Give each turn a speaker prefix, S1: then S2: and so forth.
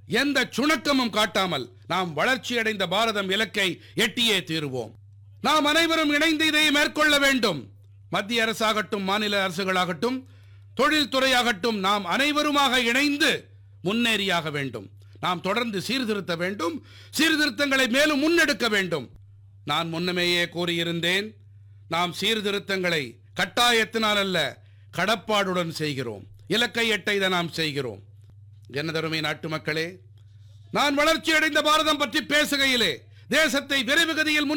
S1: எந்த சுணக்கமும் காட்டாமல் நாம் வளர்ச்சியடைந்த பாரதம் இலக்கை எட்டியே தீருவோம் நாம் அனைவரும் இணைந்து இதை மேற்கொள்ள வேண்டும் மத்திய அரசாகட்டும் மாநில அரசுகளாகட்டும் தொழில்துறையாகட்டும் நாம் அனைவருமாக இணைந்து முன்னேறியாக வேண்டும் நாம் தொடர்ந்து சீர்திருத்த வேண்டும் சீர்திருத்தங்களை மேலும் முன்னெடுக்க வேண்டும் நான் முன்னமேயே கூறியிருந்தேன் நாம் சீர்திருத்தங்களை கட்டாயத்தினால் அல்ல கடப்பாடுடன் செய்கிறோம் இலக்கை எட்ட இதை நாம் செய்கிறோம் எனதருமை நாட்டு மக்களே நான் வளர்ச்சியடைந்த பாரதம் பற்றி பேசுகையிலே தேசத்தை விரைவு கதியில் முன்